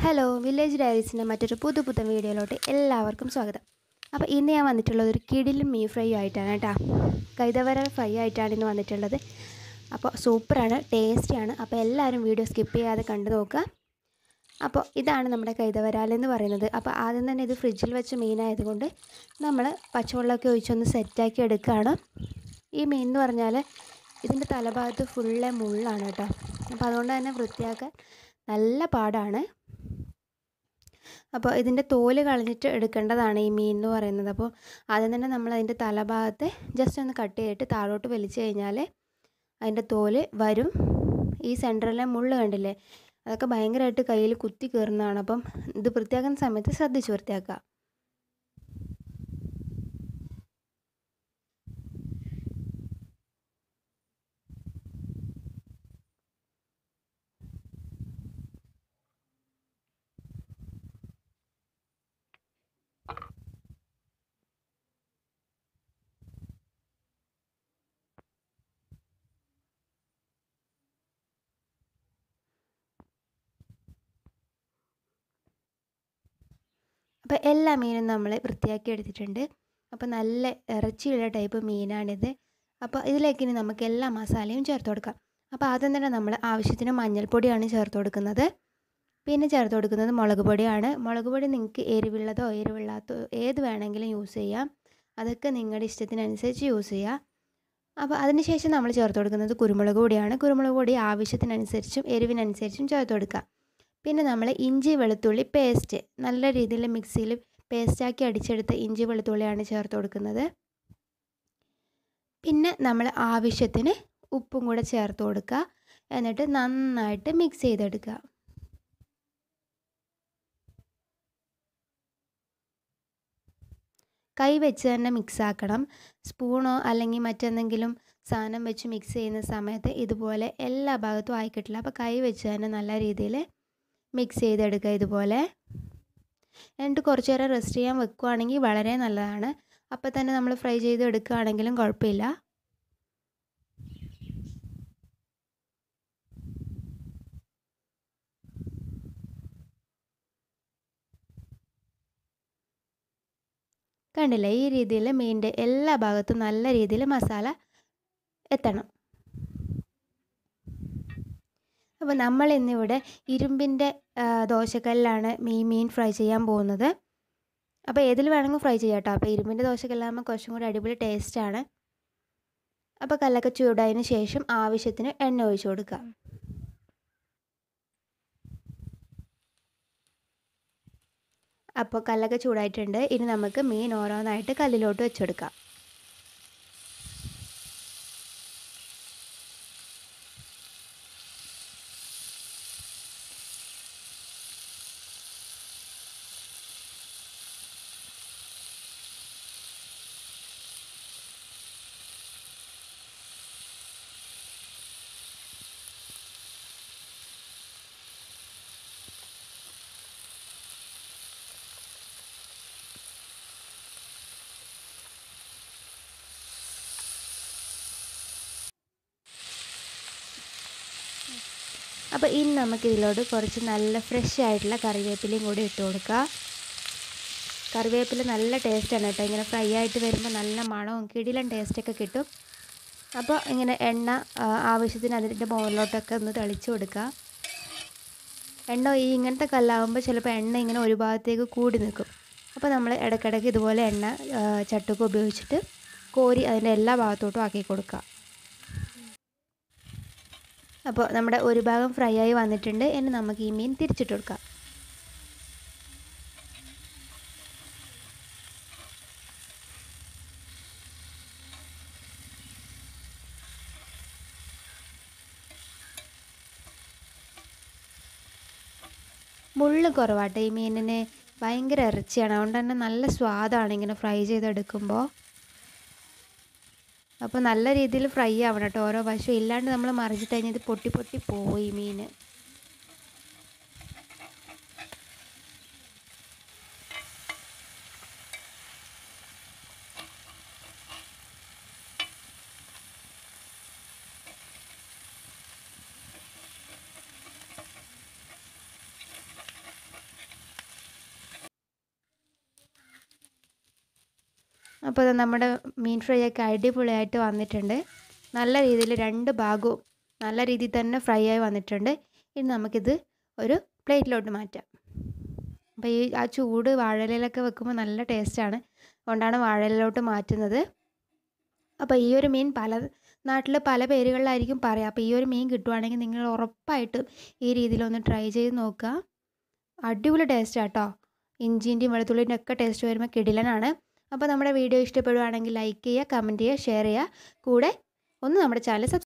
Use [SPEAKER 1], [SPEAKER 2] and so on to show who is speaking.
[SPEAKER 1] hello village ഡയറീസിൻ്റെ മറ്റൊരു പുതു പുത്തൻ വീഡിയോയിലോട്ട് എല്ലാവർക്കും സ്വാഗതം അപ്പോൾ ഇന്ന് ഞാൻ വന്നിട്ടുള്ളത് ഒരു കിടിലും മീൻ ഫ്രൈ ആയിട്ടാണ് കേട്ടോ കൈതവര ഫ്രൈ ആയിട്ടാണ് ഇന്ന് വന്നിട്ടുള്ളത് അപ്പോൾ സൂപ്പറാണ് ടേസ്റ്റിയാണ് അപ്പോൾ എല്ലാവരും വീഡിയോ സ്കിപ്പ് ചെയ്യാതെ കണ്ടു നോക്കുക അപ്പോൾ ഇതാണ് നമ്മുടെ കൈതവരാൽ എന്ന് പറയുന്നത് അപ്പോൾ ആദ്യം തന്നെ ഇത് ഫ്രിഡ്ജിൽ വെച്ച മീനായതുകൊണ്ട് നമ്മൾ പച്ചവെള്ളമൊക്കെ ഒഴിച്ചൊന്ന് സെറ്റാക്കി എടുക്കുകയാണ് ഈ മീൻ എന്ന് പറഞ്ഞാൽ ഇതിൻ്റെ തലഭാഗത്ത് ഫുള്ള് മുള്ളാണ് കേട്ടോ അപ്പോൾ അതുകൊണ്ട് തന്നെ വൃത്തിയാക്കാൻ നല്ല പാടാണ് അപ്പോൾ ഇതിൻ്റെ തോല് കളഞ്ഞിട്ട് എടുക്കേണ്ടതാണ് ഈ മീൻ എന്ന് പറയുന്നത് അപ്പോൾ ആദ്യം തന്നെ നമ്മൾ അതിൻ്റെ തലഭാഗത്തെ ജസ്റ്റ് ഒന്ന് കട്ട് ചെയ്തിട്ട് താഴോട്ട് വലിച്ചു കഴിഞ്ഞാൽ അതിൻ്റെ തോല് വരും ഈ സെൻറ്ററിലെ മുള്ള് കണ്ടില്ലേ അതൊക്കെ ഭയങ്കരമായിട്ട് കയ്യിൽ കുത്തി കയറുന്നതാണ് അപ്പം ഇത് വൃത്തിയാക്കുന്ന സമയത്ത് ശ്രദ്ധിച്ച് വൃത്തിയാക്കുക അപ്പോൾ എല്ലാ മീനും നമ്മൾ വൃത്തിയാക്കി എടുത്തിട്ടുണ്ട് അപ്പോൾ നല്ല ഇറച്ചിയുള്ള ടൈപ്പ് മീനാണിത് അപ്പോൾ ഇതിലേക്ക് ഇനി നമുക്ക് എല്ലാ മസാലയും ചേർത്ത് കൊടുക്കാം അപ്പോൾ ആദ്യം തന്നെ നമ്മൾ ആവശ്യത്തിന് മഞ്ഞൾപ്പൊടിയാണ് ചേർത്ത് കൊടുക്കുന്നത് പിന്നെ ചേർത്ത് കൊടുക്കുന്നത് മുളക് പൊടിയാണ് മുളക് പൊടി നിങ്ങൾക്ക് എരിവുള്ളതോ എരിവില്ലാത്തോ ഏത് വേണമെങ്കിലും യൂസ് ചെയ്യാം അതൊക്കെ നിങ്ങളുടെ ഇഷ്ടത്തിനനുസരിച്ച് യൂസ് ചെയ്യുക അപ്പോൾ അതിനുശേഷം നമ്മൾ ചേർത്ത് കൊടുക്കുന്നത് കുരുമുളക് പൊടിയാണ് കുരുമുളക് പൊടി ആവശ്യത്തിനനുസരിച്ചും എരിവിനനുസരിച്ചും ചേർത്ത് കൊടുക്കുക പിന്നെ നമ്മൾ ഇഞ്ചി വെളുത്തുള്ളി പേസ്റ്റ് നല്ല രീതിയിൽ മിക്സിയിൽ പേസ്റ്റാക്കി അടിച്ചെടുത്ത ഇഞ്ചി വെളുത്തുള്ളിയാണ് ചേർത്ത് കൊടുക്കുന്നത് പിന്നെ നമ്മൾ ആവശ്യത്തിന് ഉപ്പും കൂടെ ചേർത്ത് കൊടുക്കുക എന്നിട്ട് നന്നായിട്ട് മിക്സ് ചെയ്തെടുക്കുക കൈ വെച്ച് തന്നെ മിക്സ് ആക്കണം സ്പൂണോ അല്ലെങ്കിൽ മറ്റെന്തെങ്കിലും സാധനം വെച്ച് മിക്സ് ചെയ്യുന്ന സമയത്ത് ഇതുപോലെ എല്ലാ ഭാഗത്തും ആയി കിട്ടില്ല അപ്പോൾ കൈ വെച്ച് തന്നെ നല്ല രീതിയിൽ മിക്സ് ചെയ്തെടുക്കുക ഇതുപോലെ എന്നിട്ട് കുറച്ച് നേരം റെസ്റ്റ് ചെയ്യാൻ വെക്കുകയാണെങ്കിൽ വളരെ നല്ലതാണ് അപ്പോൾ തന്നെ നമ്മൾ ഫ്രൈ ചെയ്ത് എടുക്കുകയാണെങ്കിലും കുഴപ്പമില്ല കണ്ടില്ലേ ഈ രീതിയിൽ മീനിൻ്റെ എല്ലാ ഭാഗത്തും നല്ല രീതിയിൽ മസാല എത്തണം അപ്പോൾ നമ്മൾ ഇന്നിവിടെ ഇരുമ്പിൻ്റെ ദോശക്കല്ലാണ് മീൻ മീൻ ഫ്രൈ ചെയ്യാൻ പോകുന്നത് അപ്പോൾ ഏതിൽ വേണമെങ്കിൽ ഫ്രൈ ചെയ്യാം കേട്ടോ അപ്പോൾ ഇരുമ്പിൻ്റെ ദോശക്കല്ലാകുമ്പോൾ കുറച്ചും കൂടി അടിപൊളി ടേസ്റ്റാണ് അപ്പോൾ കല്ലൊക്കെ ചൂടായതിന് ശേഷം ആവശ്യത്തിന് എണ്ണ ഒഴിച്ചു കൊടുക്കുക അപ്പോൾ കല്ലൊക്കെ ചൂടായിട്ടുണ്ട് ഇനി നമുക്ക് മീൻ ഓരോന്നായിട്ട് കല്ലിലോട്ട് വെച്ചെടുക്കാം അപ്പോൾ ഇനി നമുക്ക് ഇതിലോട്ട് കുറച്ച് നല്ല ഫ്രഷ് ആയിട്ടുള്ള കറിവേപ്പിലയും കൂടി ഇട്ട് കൊടുക്കുക കറിവേപ്പില നല്ല ടേസ്റ്റാണ് കേട്ടോ ഇങ്ങനെ ഫ്രൈ ആയിട്ട് വരുമ്പോൾ നല്ല മണവും കിടിലൻ ടേസ്റ്റൊക്കെ കിട്ടും അപ്പോൾ ഇങ്ങനെ എണ്ണ ആവശ്യത്തിന് അതിൻ്റെ മുകളിലോട്ടൊക്കെ ഒന്ന് തെളിച്ച് കൊടുക്കുക എണ്ണ ഈ ഇങ്ങനത്തെ കല്ലാകുമ്പോൾ ചിലപ്പോൾ എണ്ണ ഇങ്ങനെ ഒരു ഭാഗത്തേക്ക് കൂടി നിൽക്കും അപ്പോൾ നമ്മൾ ഇടയ്ക്കിടയ്ക്ക് ഇതുപോലെ എണ്ണ ചട്ടുക ഉപയോഗിച്ചിട്ട് കോരി അതിൻ്റെ എല്ലാ ഭാഗത്തോട്ടും ആക്കി കൊടുക്കുക അപ്പോൾ നമ്മുടെ ഒരു ഭാഗം ഫ്രൈ ആയി വന്നിട്ടുണ്ട് ഇനി നമുക്ക് ഈ മീൻ തിരിച്ചിട്ട് കൊടുക്കാം മുള്ള് കുറവാട്ടെ ഈ മീനിന് ഭയങ്കര ഇറച്ചിയാണ് അതുകൊണ്ട് തന്നെ നല്ല സ്വാദാണ് ഇങ്ങനെ ഫ്രൈ ചെയ്തെടുക്കുമ്പോൾ അപ്പോൾ നല്ല രീതിയിൽ ഫ്രൈ ആവണം കേട്ടോ ഓരോ വശം ഇല്ലാണ്ട് നമ്മൾ മറിച്ചിട്ട് കഴിഞ്ഞാൽ ഇത് പൊട്ടി പൊട്ടി പോയി മീൻ അപ്പോൾ ഇത് നമ്മുടെ മീൻ ഫ്രൈ ഒക്കെ അടിപൊളിയായിട്ട് വന്നിട്ടുണ്ട് നല്ല രീതിയിൽ രണ്ട് ഭാഗവും നല്ല രീതിയിൽ തന്നെ ഫ്രൈ ആയി വന്നിട്ടുണ്ട് ഇനി നമുക്കിത് ഒരു പ്ലേറ്റിലോട്ട് മാറ്റാം അപ്പോൾ ഈ ആ ചൂട് വാഴയിലൊക്കെ വെക്കുമ്പോൾ നല്ല ടേസ്റ്റാണ് അതുകൊണ്ടാണ് വാഴയിലോട്ട് മാറ്റുന്നത് അപ്പോൾ ഈ ഒരു മീൻ പല നാട്ടിൽ പല പേരുകളിലായിരിക്കും പറയുക അപ്പോൾ ഈ ഒരു മീൻ കിട്ടുവാണെങ്കിൽ നിങ്ങൾ ഉറപ്പായിട്ടും ഈ രീതിയിലൊന്ന് ട്രൈ ചെയ്ത് നോക്കുക അടിപൊളി ടേസ്റ്റ് കേട്ടോ ഇഞ്ചിൻ്റെയും വെളുത്തുള്ളിൻ്റെ ഒക്കെ ടേസ്റ്റ് വരുമ്പോൾ കിടിലനാണ് അപ്പോൾ നമ്മുടെ വീഡിയോ ഇഷ്ടപ്പെടുവാണെങ്കിൽ ലൈക്ക് ചെയ്യുക കമൻറ്റ് ചെയ്യുക ഷെയർ ചെയ്യുക കൂടെ ഒന്ന് നമ്മുടെ ചാനൽ സബ്സ്ക്രൈബ്